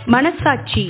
மனசாட்சி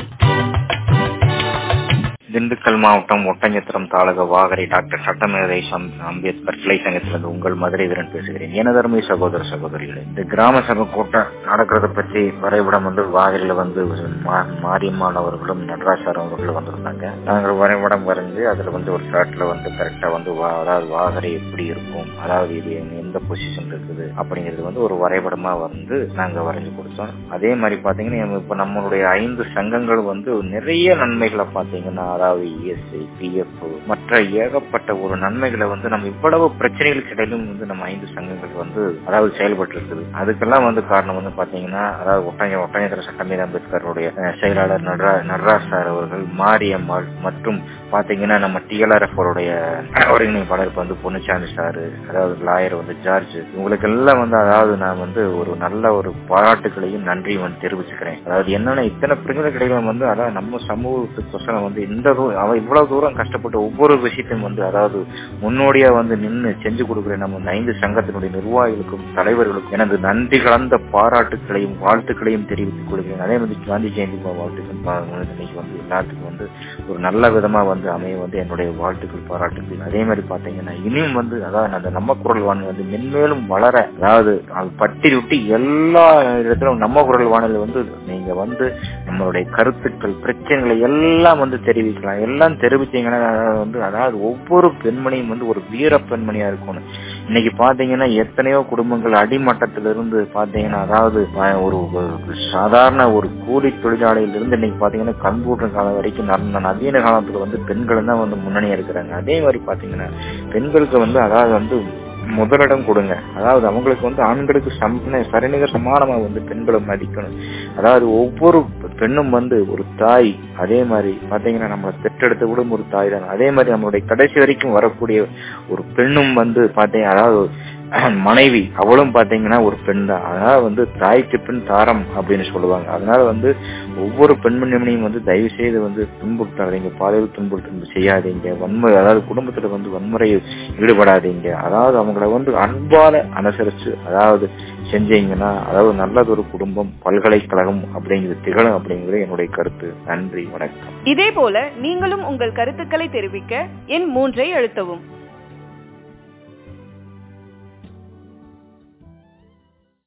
திண்டுக்கல் மாவட்டம் ஒட்டஞ்சத்திரம் தாலுகா வாகரை டாக்டர் சட்டமேதை சம்- அம்பேத்கர் கிளை சங்கத்திலிருந்து உங்கள் மதுரை வீரன் பேசுகிறேன் எனதருமை சகோதர சகோதரிகளே இந்த கிராம சபை கூட்டம் நடக்கிறத பற்றி வரைபடம் வந்து வாகரையில வந்து மா- மாரியம்மாள் அவர்களும் நடராஜ் சார் அவர்களும் வந்திருந்தாங்க நாங்கள் வரைபடம் வரைஞ்சு அதுல வந்து ஒரு ஷார்ட்ல வந்து கரெக்டா வந்து வா- அதாவது வாகரை எப்படி இருக்கும் அதாவது இது எங்க- எந்த பொசிஷன் இருக்குது அப்படிங்கிறது வந்து ஒரு வரைபடமா வந்து நாங்க வரைஞ்சு கொடுத்தோம் அதே மாதிரி பாத்தீங்கன்னா இப்ப நம்மளுடைய ஐந்து சங்கங்கள் வந்து நிறைய நன்மைகளை பாத்தீங்கன்னா அதாவது இஎஸ்ஐ பிஎஃப் மற்ற ஏகப்பட்ட ஒரு நன்மைகளை வந்து நம்ம இவ்வளவு பிரச்சனைகளுக்கு இடையிலும் வந்து நம்ம ஐந்து சங்கங்கள் வந்து அதாவது செயல்பட்டு இருக்குது அதுக்கெல்லாம் வந்து காரணம் வந்து பாத்தீங்கன்னா அதாவது ஒட்டஞ்ச ஒட்டஞ்சத்திர சட்டமேத அம்பேத்கருடைய அஹ், செயலாளர் நடரா நடராஜ் சார் அவர்கள் மாரியம்மாள் மற்றும் பாத்தீங்கன்னா நம்ம டிஎல்ஆர்எஃப் உடைய ஒருங்கிணைப்பாளர் இப்ப வந்து பொன்னுச்சாமி சாரு அதாவது லாயர் வந்து ஜார்ஜ் இவங்களுக்கு எல்லாம் வந்து அதாவது நான் வந்து ஒரு நல்ல ஒரு பாராட்டுகளையும் நன்றியும் வந்து தெரிவிச்சுக்கிறேன் அதாவது என்னன்னா இத்தனை பிரச்சனைகளுக்கு இடையில வந்து அதாவது நம்ம சமூகத்துக்கோசரம் வந்து இந்த தூரம் அவ இவ்வளவு தூரம் கஷ்டப்பட்டு ஒவ்வொரு விஷயத்தையும் வந்து அதாவது முன்னோடியா வந்து நின்று செஞ்சு கொடுக்குற நம்ம இந்த ஐந்து சங்கத்தினுடைய நிர்வாகிகளுக்கும் தலைவர்களுக்கும் எனது நன்றி கலந்த பாராட்டுகளையும் வாழ்த்துக்களையும் தெரிவித்துக் கொள்கிறேன் அதே மாதிரி காந்தி ஜெயந்தி வாழ்த்துக்கள் பா- இன்னைக்கு வந்து எல்லாத்துக்கும் வந்து ஒரு நல்ல விதமா வந்து அமைய வந்து என்னுடைய வாழ்த்துக்கள் பாராட்டுகள் அதே மாதிரி பாத்தீங்கன்னா இனியும் வந்து அதாவது அந்த நம்ம குரல் வானொலி வந்து மென்மேலும் வளர அதாவது அது பட்டி விட்டு எல்லா இடத்திலும் நம்ம குரல் வானொலி வந்து நீங்க வந்து நம்மளுடைய கருத்துக்கள் பிரச்சனைகளை எல்லாம் வந்து தெரிவிக்கலாம் எல்லாம் தெரிவிச்சீங்கன்னா அதாவது வந்து அதாவது ஒவ்வொரு பெண்மணியும் வந்து ஒரு வீர பெண்மணியா இருக்கணும் இன்னைக்கு பாத்தீங்கன்னா எத்தனையோ குடும்பங்கள் அடிமட்டத்திலிருந்து பாத்தீங்கன்னா அதாவது அஹ், ஒரு ஒரு சாதாரண ஒரு கூலி தொழிலாளியிலிருந்து இன்னைக்கு பாத்தீங்கன்னா கம்ப்யூட்டர் காலம் வரைக்கும் நடந்த நவீன காலத்துல வந்து பெண்கள் தான் வந்து முன்னணியா இருக்கிறாங்க அதே மாதிரி பாத்தீங்கன்னா பெண்களுக்கு வந்து அதாவது வந்து முதலிடம் கொடுங்க அதாவது அவங்களுக்கு வந்து ஆண்களுக்கு சம சரிநிகர் சமானமா வந்து பெண்களை மதிக்கணும் அதாவது ஒவ்வொரு பெண்ணும் வந்து ஒரு தாய் அதே மாதிரி பாத்தீங்கன்னா நம்ம பெற்றெடுத்த விடும் ஒரு தாய் தான் அதே மாதிரி நம்மளுடைய கடைசி வரைக்கும் வரக்கூடிய ஒரு பெண்ணும் வந்து பாத்தீங்க அதாவது மனைவி அவளும் பாத்தீங்கன்னா ஒரு பெண் தான் அதனால வந்து தாய்க்கு பெண் தாரம் அப்படின்னு சொல்லுவாங்க அதனால வந்து ஒவ்வொரு பெண்மணியும் வந்து தயவு செய்து வந்து துன்புறுத்தாதீங்க பாலியல் துன்புறுத்தல் செய்யாதீங்க வன்முறை அதாவது குடும்பத்துல வந்து வன்முறையில் ஈடுபடாதீங்க அதாவது அவங்கள வந்து அன்பால அனுசரிச்சு அதாவது செஞ்சீங்கன்னா அதாவது நல்லதொரு குடும்பம் பல்கலைக்கழகம் அப்படிங்கிறது திகழும் அப்படிங்கிறது என்னுடைய கருத்து நன்றி வணக்கம் இதே போல நீங்களும் உங்கள் கருத்துக்களை தெரிவிக்க எண் மூன்றை அழுத்தவும்